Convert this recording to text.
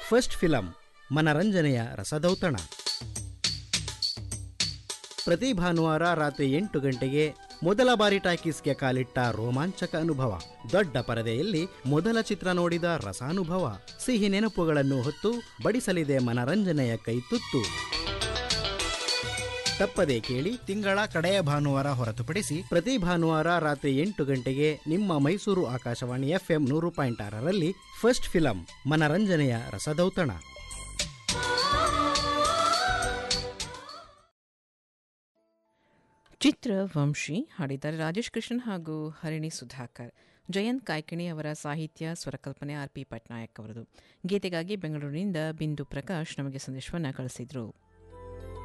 first film ಮನರಂಜನೆಯ ರಸದೌತಣ ಪ್ರತಿ ಭಾನುವಾರ ರಾತ್ರಿ ಎಂಟು ಗಂಟೆಗೆ ಮೊದಲ ಬಾರಿ ಟಾಕೀಸ್ಗೆ ಕಾಲಿಟ್ಟ ರೋಮಾಂಚಕ ಅನುಭವ ದೊಡ್ಡ ಪರದೆಯಲ್ಲಿ ಮೊದಲ ಚಿತ್ರ ನೋಡಿದ ರಸಾನುಭವ ಸಿಹಿ ನೆನಪುಗಳನ್ನು ಹೊತ್ತು ಬಡಿಸಲಿದೆ ಮನರಂಜನೆಯ ಕೈತುತ್ತು ತಪ್ಪದೆ ಕೇಳಿ ತಿಂಗಳ ಕಡೆಯ ಭಾನುವಾರ ಹೊರತುಪಡಿಸಿ ಪ್ರತಿ ಭಾನುವಾರ ರಾತ್ರಿ ಎಂಟು ಗಂಟೆಗೆ ನಿಮ್ಮ ಮೈಸೂರು ಆಕಾಶವಾಣಿ ಎಫ್ಎಂ ನೂರು ಪಾಯಿಂಟ್ ಆರರಲ್ಲಿ ಫಸ್ಟ್ ಫಿಲಂ ಮನರಂಜನೆಯ ರಸದೌತಣ ಚಿತ್ರ ವಂಶಿ ಹಾಡಿದ್ದಾರೆ ರಾಜೇಶ್ ಕೃಷ್ಣನ್ ಹಾಗೂ ಹರಿಣಿ ಸುಧಾಕರ್ ಜಯಂತ್ ಕಾಯ್ಕಿಣಿ ಅವರ ಸಾಹಿತ್ಯ ಸ್ವರಕಲ್ಪನೆ ಆರ್ ಪಿ ಪಟ್ನಾಯಕ್ ಅವರದು ಗೀತೆಗಾಗಿ ಬೆಂಗಳೂರಿನಿಂದ ಬಿಂದು ಪ್ರಕಾಶ್ ನಮಗೆ ಸಂದೇಶವನ್ನು ಕಳಿಸಿದರು